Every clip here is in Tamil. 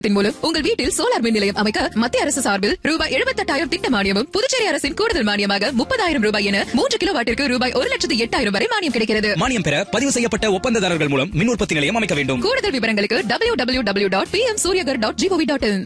தின் மூலம் உங்கள் வீட்டில் சோலார் மின் நிலையம் அமைக்க மத்திய அரசு சார்பில் ரூபாய் எழுபத்தெட்டாயிரம் திட்ட மானியமும் புதுச்சேரி அரசின் கூடுதல் மானியமாக முப்பதாயிரம் ரூபாய் என மூன்று கிலோ வாட்டிற்கு ரூபாய் ஒரு லட்சத்து எட்டாயிரம் வரை மானியம் கிடைக்கிறது மானியம் பெற பதிவு செய்யப்பட்ட ஒப்பந்ததாரர்கள் மூலம் மின் உற்பத்தி நிலையம் அமைக்க வேண்டும் கூடுதல் விவரங்களுக்கு W W W dot P M Suryaghar dot GOV dot in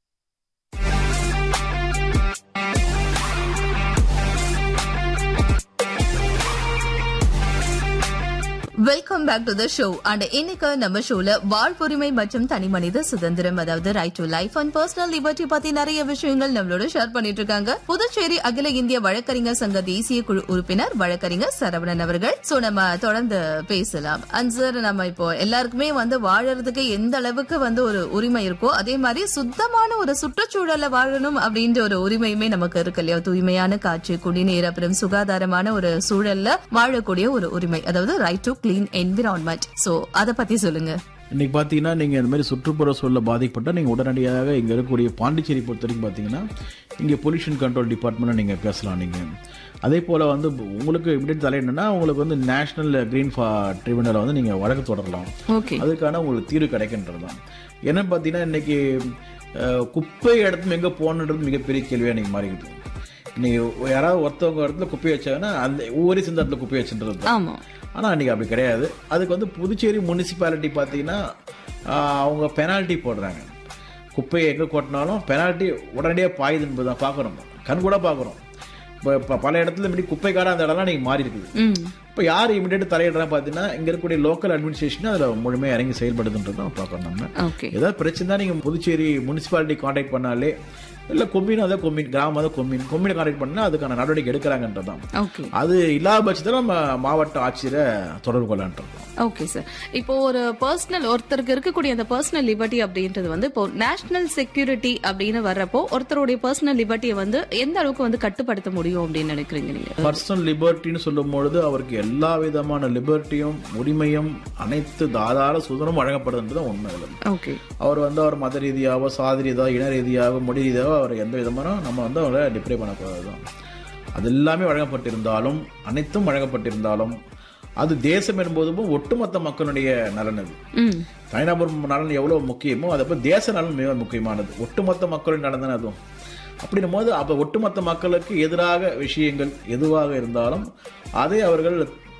welcome back to the show and இன்னைக்கு நம்ம ஷோல வாழ்வுரிமை மற்றும் தனி மனித சுதந்திரம் அதாவது right to life and personal liberty பத்தி நிறைய விஷயங்கள் நம்மளோட ஷேர் பண்ணிட்டு இருக்காங்க புதுச்சேரி அகில இந்திய வழக்கறிஞர் சங்க தேசிய குழு உறுப்பினர் வழக்கறிஞர் சரவணன் அவர்கள் சோ நம்ம தொடர்ந்து பேசலாம் அண்ட் சார் நம்ம இப்போ எல்லாருக்குமே வந்து வாழறதுக்கு எந்த அளவுக்கு வந்து ஒரு உரிமை இருக்கோ அதே மாதிரி சுத்தமான ஒரு சுற்றுச்சூழல்ல வாழணும் அப்படின்ற ஒரு உரிமையுமே நமக்கு இருக்கு இல்லையா தூய்மையான காற்று குடிநீர் அப்புறம் சுகாதாரமான ஒரு சூழல்ல வாழக்கூடிய ஒரு உரிமை அதாவது right to clean environment so அத பத்தி சொல்லுங்க இன்னைக்கு பார்த்தீங்கன்னா நீங்கள் இந்த மாதிரி சுற்றுப்புற சூழல பாதிக்கப்பட்டால் நீங்கள் உடனடியாக இங்கே இருக்கக்கூடிய பாண்டிச்சேரி பொறுத்த வரைக்கும் பார்த்தீங்கன்னா இங்கே பொல்யூஷன் கண்ட்ரோல் டிபார்ட்மெண்ட்டை நீங்கள் பேசலாம் நீங்கள் அதே போல் வந்து உங்களுக்கு இப்படி தலையிடணும்னா உங்களுக்கு வந்து நேஷனல் கிரீன் ஃபா ட்ரிபியூனலை வந்து நீங்கள் வழக்கு தொடரலாம் ஓகே அதுக்கான உங்களுக்கு தீர்வு கிடைக்கின்றது தான் என்னன்னு பார்த்தீங்கன்னா இன்னைக்கு அஹ், குப்பை இடத்துல எங்கே போகணுன்றது மிகப்பெரிய கேள்வியாக இன்னைக்கு மாறிக்கிட்டு இன்னைக்கு யாராவது ஒருத்தவங்க இடத்துல குப்பை வச்சாங்கன்னா அந்த ஒவ்வொரு சிந்த இடத்துல குப்பை வச்சுன்றது தான். ஆமா ஆனால் அன்றைக்கி அப்படி கிடையாது அதுக்கு வந்து புதுச்சேரி முனிசிபாலிட்டி பார்த்தீங்கன்னா ஆஹ், அவங்க பெனால்ட்டி போடுறாங்க குப்பையை எங்கே கொட்டினாலும் பெனால்ட்டி உடனடியாக பாயுது என்பது தான் பார்க்குறோம் கண் கூட பார்க்குறோம் இப்போ இப்போ பல இடத்துல இப்படி குப்பைக்கார அந்த இடம்லாம் நீங்கள் மாறி இருக்குது ம் இப்போ யார் இமிடியேட் தலையிடுறா பார்த்தீங்கன்னா இங்கே இருக்கக்கூடிய லோக்கல் அட்மினிஸ்ட்ரேஷன் அதில் முழுமையாக இறங்கி செயல்படுதுன்றது தான் பார்க்கணும் நம்ம ஓகே ஏதாவது பிரச்சனை நீங்கள் புதுச்சேரி முனிசிபாலிட்டி காண்டாக்ட் பண்ணாலே இல்லை கொம்மின் அதான் கொம்மின் கிராமம் அதான் கொம்மின் கொம்மினை காண்டாக்ட் பண்ணால் அதுக்கான நடவடிக்கை எடுக்கிறாங்கன்றது தான் ஓகே அது இல்லாத பட்சத்தில் நம்ம மாவட்ட ஆட்சியரை தொடர்பு கொள்ளலான்ட்டு ஓகே சார் இப்போ ஒரு பர்சனல் ஒருத்தருக்கு இருக்கக்கூடிய அந்த பர்சனல் லிபர்ட்டி அப்படின்றது வந்து இப்போ நேஷனல் செக்யூரிட்டி அப்படின்னு வர்றப்போ ஒருத்தருடைய பர்சனல் லிபர்ட்டியை வந்து எந்த அளவுக்கு வந்து கட்டுப்படுத்த முடியும் அப்படின்னு நினைக்கிறீங்க நீங்க பர்சனல் லிபர்ட்டின்னு சொல்லும் பொழுது அவருக்கு எல்லா விதமான லிபர்ட்டியும் உரிமையும் அனைத்து தாதார சுதந்திரமும் வழங்கப்படுதுன்றது உண்மை இதில் ஓகே அவர் வந்து அவர் மத ரீதியாகவோ சாதி ரீதியாக இன ரீதியாகவோ மொழி ரீதியாகவோ அவர் எந்த விதமான நம்ம வந்து அவரை டிப்ரே பண்ணக்கூடாது தான் அது எல்லாமே வழங்கப்பட்டிருந்தாலும் அனைத்தும் வழங்கப்பட்டிருந்தாலும் அது தேசம் என்பதும் ஒட்டுமொத்த மக்களுடைய நலன் அது ம் தனிநபர் நலன் எவ்வளவு முக்கியமோ அதை போய் தேச நலன் மிக முக்கியமானது ஒட்டுமொத்த மக்களின் நலன் தானே அதுவும் அப்படின்னும் போது அப்போ ஒட்டுமொத்த மக்களுக்கு எதிராக விஷயங்கள் எதுவாக இருந்தாலும் அதை அவர்கள்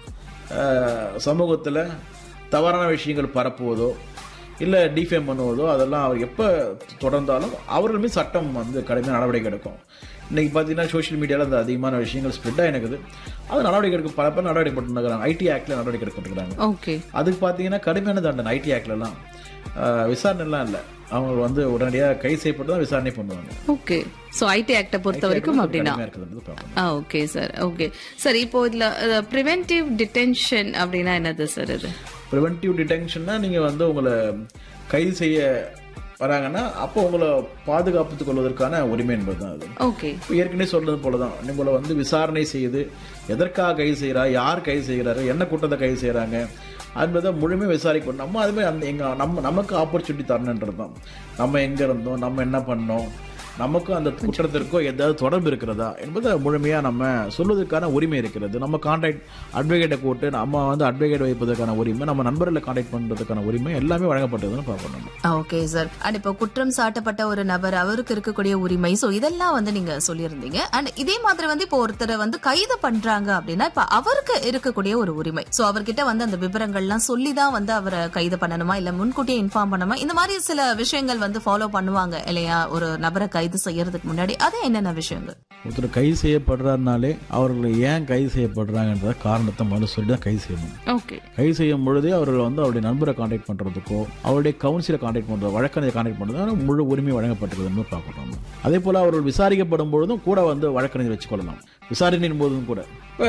சமூகத்தில் தவறான விஷயங்கள் பரப்புவதோ இல்லை டிஃபேம் பண்ணுவதோ அதெல்லாம் அவர் எப்போ தொடர்ந்தாலும் அவர்கள் மீது சட்டம் வந்து கடுமையான நடவடிக்கை எடுக்கும் இன்னைக்கு பார்த்தீங்கன்னா சோஷியல் மீடியாவில் அந்த அதிகமான விஷயங்கள் ஸ்ப்ரெட் ஆகிருக்குது அது நடவடிக்கை எடுக்க பல பேர் நடவடிக்கை போட்டுருக்காங்க ஐடி ஆக்டில் நடவடிக்கை எடுக்கப்பட்டுருக்காங்க ஓகே அதுக்கு பார்த்தீங்கன்னா கடுமையான தண்டனை ஐடி ஆக்ட்லலாம் விசாரணைலாம் இல்லை அவங்க வந்து உடனடியாக கைது செய்யப்பட்டு தான் விசாரணை பண்ணுவாங்க ஓகே சோ ஐடி ஆக்ட பொறுத்த வரைக்கும் அப்படின்னா கடுமையா இருக்குதுன்றது பார்க்கணும் ஆ ஓகே சார் ஓகே சார் இப்போ இதுல ப்ரிவென்டிவ் டிடென்ஷன் அப்படின்னா என்னது சார் இது ப்ரிவென்டிவ் டிடென்ஷன்னா நீங்கள் வந்து உங்களை கைது செய்ய வராங்கன்னா அப்போ உங்களை பாதுகாப்புத்துக் கொள்வதற்கான உரிமை என்பது தான் அது ஓகே இப்போ ஏற்கனவே சொல்றது போல தான் உங்களை வந்து விசாரணை செய்து எதற்காக கைது செய்கிறா யார் கைது செய்கிறாரு என்ன கூட்டத்தை கைது செய்கிறாங்க என்பதை முழுமையாக விசாரிக்கணும் நம்ம அதுமாதிரி அந்த எங்க நம்ம நமக்கு ஆப்பர்ச்சுனிட்டி தரணுன்றது தான் நம்ம எங்கே இருந்தோம் நம்ம என்ன பண்ணோம் நமக்கும் அந்த குற்றத்திற்கோ ஏதாவது தொடர்பு இருக்கிறதா என்பதை முழுமையாக நம்ம சொல்வதற்கான உரிமை இருக்கிறது நம்ம கான்டாக்ட் அட்வொகேட்டை கூட்டு நம்ம வந்து அட்வொகேட் வைப்பதற்கான உரிமை நம்ம நண்பர்களை கான்டாக்ட் பண்ணுறதுக்கான உரிமை எல்லாமே வழங்கப்பட்டதுன்னு பார்க்கணும் நம்ம ஓகே சார் அண்ட் இப்போ குற்றம் சாட்டப்பட்ட ஒரு நபர் அவருக்கு இருக்கக்கூடிய உரிமை சோ இதெல்லாம் வந்து நீங்க சொல்லியிருந்தீங்க அண்ட் இதே மாதிரி வந்து இப்போ ஒருத்தரை வந்து கைது பண்றாங்க அப்படின்னா இப்ப அவருக்கு இருக்கக்கூடிய ஒரு உரிமை சோ அவர்கிட்ட வந்து அந்த விவரங்கள்லாம் சொல்லி தான் வந்து அவரை கைது பண்ணணுமா இல்ல முன்கூட்டியே இன்ஃபார்ம் பண்ணணுமா இந்த மாதிரி சில விஷயங்கள் வந்து ஃபாலோ பண்ணுவாங்க இல்லையா ஒரு நபரை கைது செய்யறதுக்கு முன்னாடி அது என்னென்ன விஷயங்கள் ஒருத்தர் கைது செய்யப்படுறாருனாலே அவர்கள் ஏன் கைது செய்யப்படுறாங்கன்றத காரணத்தை முதல்ல சொல்லி தான் கைது செய்யணும் ஓகே கைது செய்யும் பொழுதே அவர்கள் வந்து அவருடைய நண்பரை காண்டாக்ட் பண்ணுறதுக்கோ அவருடைய கவுன்சிலை காண்டாக்ட் பண்ணுறது வழக்கறிஞரை காண்டாக்ட் பண்ணுறது முழு உரிமை வழங்கப்பட்டிருக்குதுன்னு பார்க்கணும் நம்ம. அதே போல் அவர்கள் விசாரிக்கப்படும் பொழுதும் கூட வந்து வழக்கறிஞர் வச்சுக்கொள்ளலாம் விசாரணையின் போதும் கூட இப்போ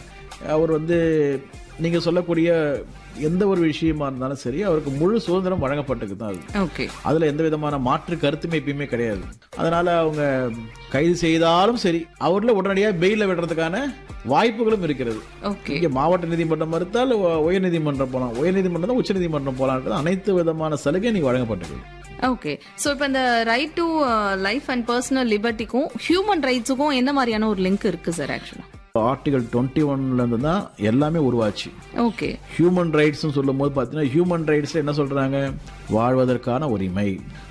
அவர் வந்து நீங்கள் சொல்லக்கூடிய எந்த ஒரு விஷயமா இருந்தாலும் சரி அவருக்கு முழு சுதந்திரம் வழங்கப்பட்டது தான் அது ஓகே அதுல எந்த விதமான மாற்று கருத்துமே எப்பயுமே கிடையாது அதனால அவங்க கைது செய்தாலும் சரி அவர்ல உடனடியாக பெயில விடுறதுக்கான வாய்ப்புகளும் இருக்கிறது ஓகே இங்க மாவட்ட நீதிமன்றம் மறுத்தால் உயர் நீதிமன்றம் போகலாம் உயர் நீதிமன்றம் தான் உச்ச நீதிமன்றம் போகலான்றது அனைத்து விதமான சலுகை நீங்க வழங்கப்பட்டிருக்கு ஓகே சோ இப்போ இந்த right to life and personal லிபர்ட்டிக்கும் ஹியூமன் ரைட்ஸுக்கும் என்ன மாதிரியான ஒரு லிங்க் இருக்கு சார் ஆக்சுவலா ஆர்டிகல் டுவெண்ட்டி ஒன்ல இருந்து தான் எல்லாமே உருவாச்சு ஓகே ஹியூமன் ரைட்ஸ்னு சொல்லும் போது பார்த்தீங்கன்னா ஹியூமன் ரைட்ஸ்ல என்ன சொல்றாங்க வாழ்வதற்கான உரிமை